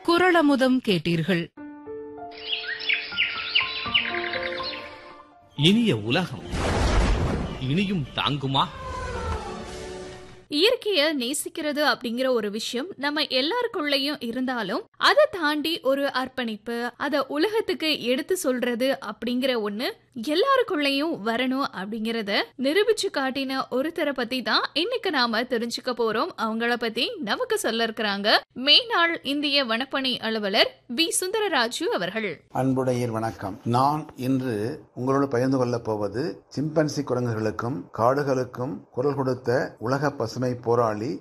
குரளமுதம் கேட்டீர்கள் இனிய உலகம் இனியும் தாங்குமா இயற்கைய நேசிக்கிறது அப்படிங்கிற ஒரு விஷயம் நம்ம எல்லாருக்குள்ளயும் இருந்தாலும் அதை தாண்டி ஒரு அர்ப்பணிப்பு அத உலகத்துக்கு எடுத்து சொல்றது அப்படிங்கிற ஒண்ணு எல்லாருக்குள்ளயும் வரணும் அப்படிங்கறத நிரூபிச்சு காட்டின ஒருத்தரை பத்தி தான் இன்னைக்கு நாம தெரிஞ்சுக்க போறோம் அவங்கள பத்தி நமக்கு சொல்ல இருக்கிறாங்க மேனாள் இந்திய வனப்பணி அலுவலர் வி சுந்தரராஜு அவர்கள் அன்புடையர் வணக்கம் நான் இன்று உங்களோடு பகிர்ந்து கொள்ளப் போவது சிம்பன்சி குரங்குகளுக்கும் காடுகளுக்கும் குரல் கொடுத்த உலக பசுமை போராளி